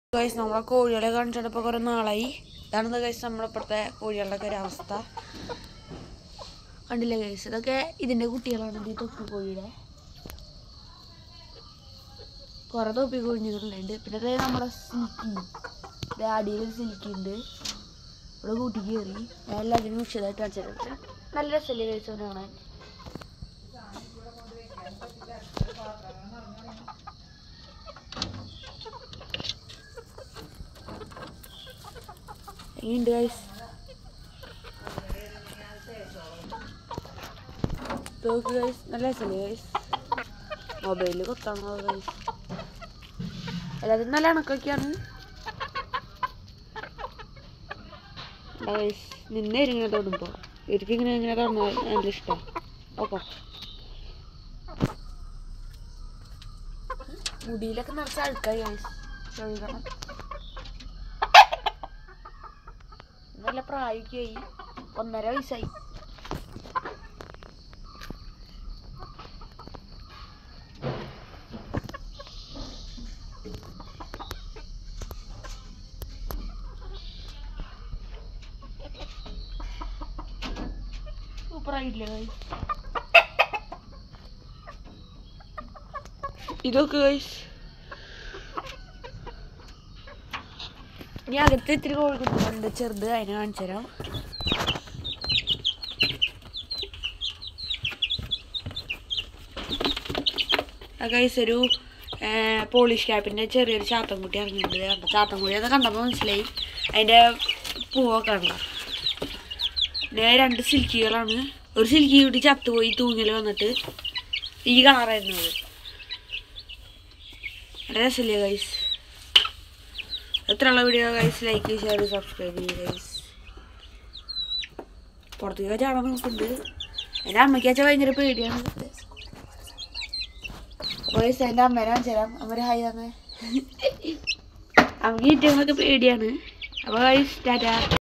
guys നമ്മളെ കോഴികളെ കാണിച്ചിട്ട് ഇപ്പോൾ കുറേ നാളായി ഇതാണ് ഗൈസ് നമ്മളിപ്പോഴത്തെ കോഴികളുടെ ഒക്കെ ഒരു അവസ്ഥ കണ്ടില്ലേ ഗൈസ് ഇതൊക്കെ ഇതിൻ്റെ കുട്ടികളാണ് ഈ തൊപ്പി കോഴിയുടെ കുറേ തൊപ്പി കോഴികളുണ്ട് പിന്നെ ദേ നമ്മുടെ സിൽക്കി ഇത് അടിയിൽ സിൽക്കി ഉണ്ട് ഇവിടെ കൂട്ടി കയറി ഞാൻ എല്ലാത്തിനും വിഷയമായിട്ട് കാണിച്ചിട്ടുണ്ട് നല്ല രസമല്ലേ ഗൈസ് അവനെ കാണാൻ എങ്ങനെയുണ്ട് ഗൈസ് നോക്ക് ഗൈസ് നല്ല രസമല്ലേ ഗൈസ് മൊബൈലിൽ കൊത്താണോ ഗൈസ് എല്ലാത്തിനും നല്ല ഇണക്കൊക്കെയാണ് ഗൈസ് നിന്നെ ഇങ്ങനെ തൊടുമ്പോൾ എനിക്ക് ഇങ്ങനെ ഇങ്ങനെ തൊടുന്നത് നല്ല ഇഷ്ടമാണ് ഓക്കെ മുടിയിലൊക്കെ നിറച്ച് അഴുക്കായി ഗൈസ് കഴുകണം നല്ല പ്രായമൊക്കെയായി ഒന്നര വയസ്സായി സൂപ്പറായിട്ടില്ലേ ഗൈസ് ഇതൊക്കെ ഗൈസ് ഇനി അകത്ത് ഇത്തിരി കോഴിക്കുട്ടികളുണ്ട് ചെറുത് അതിനെ കാണിച്ചു തരാം ഗൈസ് ഒരു പോളിഷ് ക്യാപ്പിൻ്റെ ചെറിയൊരു ചാത്തൻകുട്ടി ഇറങ്ങിയിട്ടുണ്ട് കണ്ടോ ചാത്തൻകുട്ടി അത് കണ്ടപ്പോൾ മനസ്സിലായി അതിൻ്റെ പൂവൊക്കെ ആണ് പിന്നെ രണ്ട് സിൽക്കികളാണ് ഒരു സിൽക്കി കുട്ടി ചത്തുപോയി തൂങ്ങൽ വന്നിട്ട് ഈ കളറായിരുന്നു അത് നല്ല രസമില്ലേ ഗൈസ് എത്രയുള്ള video guys like share subscribe ചെയ്യുക ഗൈസ് പുറത്തേക്ക് ചാടാൻ നോക്കുന്നുണ്ട് എൻ്റെ അമ്മയ്ക്ക് വെച്ചാൽ ഭയങ്കര പേടിയാണ് അപ്പോൾ ഗൈസ് എൻ്റെ അമ്മേനെ വെച്ചാൽ അമ്മ ഹായ് തന്നെ അമ്മയ്ക്ക് ചുറ്റുമൊക്കെ പേടിയാണ് അപ്പോൾ ഗൈസ് ടാറ്റാ